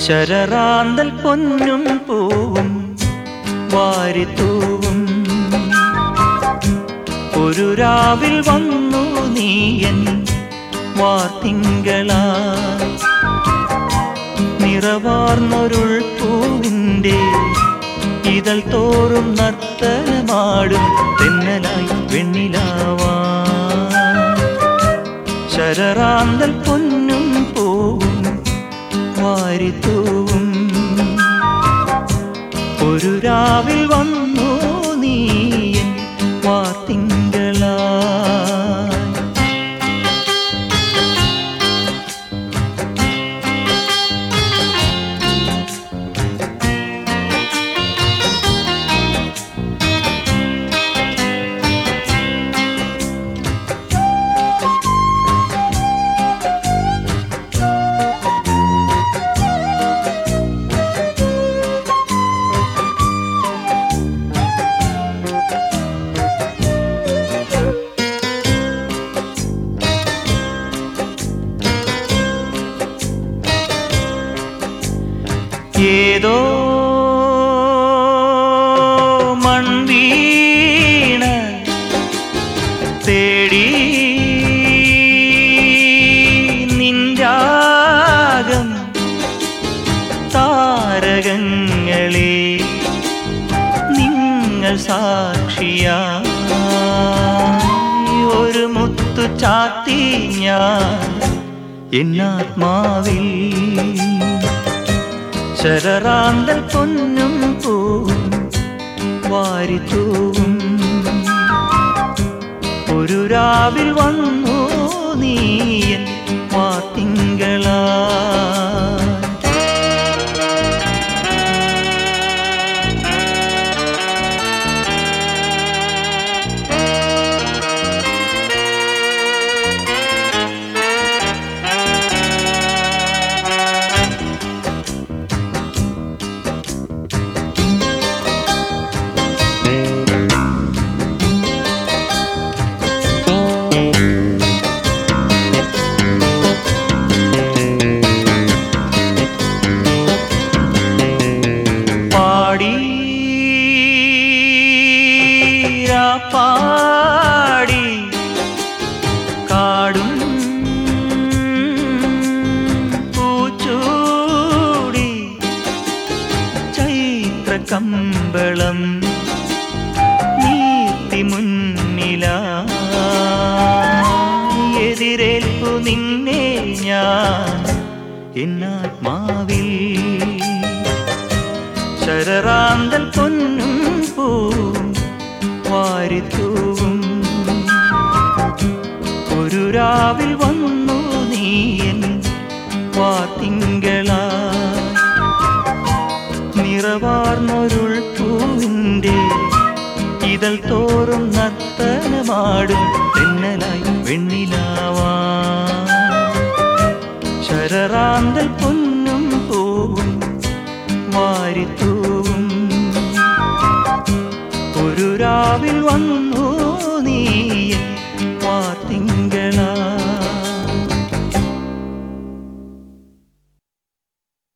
ശരറാന്തൽ പൊന്നും പൂവും വാരിത്തൂവും ഒരു രാവിൽ വന്നു നീയൻ വാർത്തിങ്കളാ നിറവാർന്നൊരുൾ പൂവിൻ്റെ ഇതൾ തോറും നർത്തനമാടും തെന്നലായി വെണ്ണിലാവാ ശരറാന്തൽ പൊന്നും പൂവും വാരിത്തൂവും ഒരു രാവിൽ വന്നു നീയൻ വാർത്തിങ്കളാ ഏതോ മൺവീണ തേടി നിൻരാഗം താരകങ്ങളെ നിങ്ങൾ സാക്ഷിയാ ഒരു മുത്തു ചാത്തി ഞാൻ എന്നാത്മാവിൽ ശരറാന്തൽ പൊന്നും പൂവും വാരിത്തൂവും ഒരു രാവിൽ വന്നു നീയൻ വാത്തിങ്കളാ പാടി പാടി കാടും പൂച്ചൂടി ചൈത്ര കമ്പളം നീത്തി മുന്നില എതിരേൽപ്പു നിന്നെ ഞാൻ എന്നാത്മാവിൽ ശരറാന്തൽ പൊന്നും പൂവും വാരിത്തൂവും ഒരു രാവിൽ വന്നു നീയൻ വാത്തിങ്കളാ നിറവാർന്നൊരുൾ പൂവിൻ്റെ ഇതൾ തോറും നർത്തനമാടും തെന്നലായി വെണ്ണിലാവാ ശരറാന്തൽ പൊന്നും പൂവും വാരിത്തൂവും ഒരു രാവിൽ വന്നു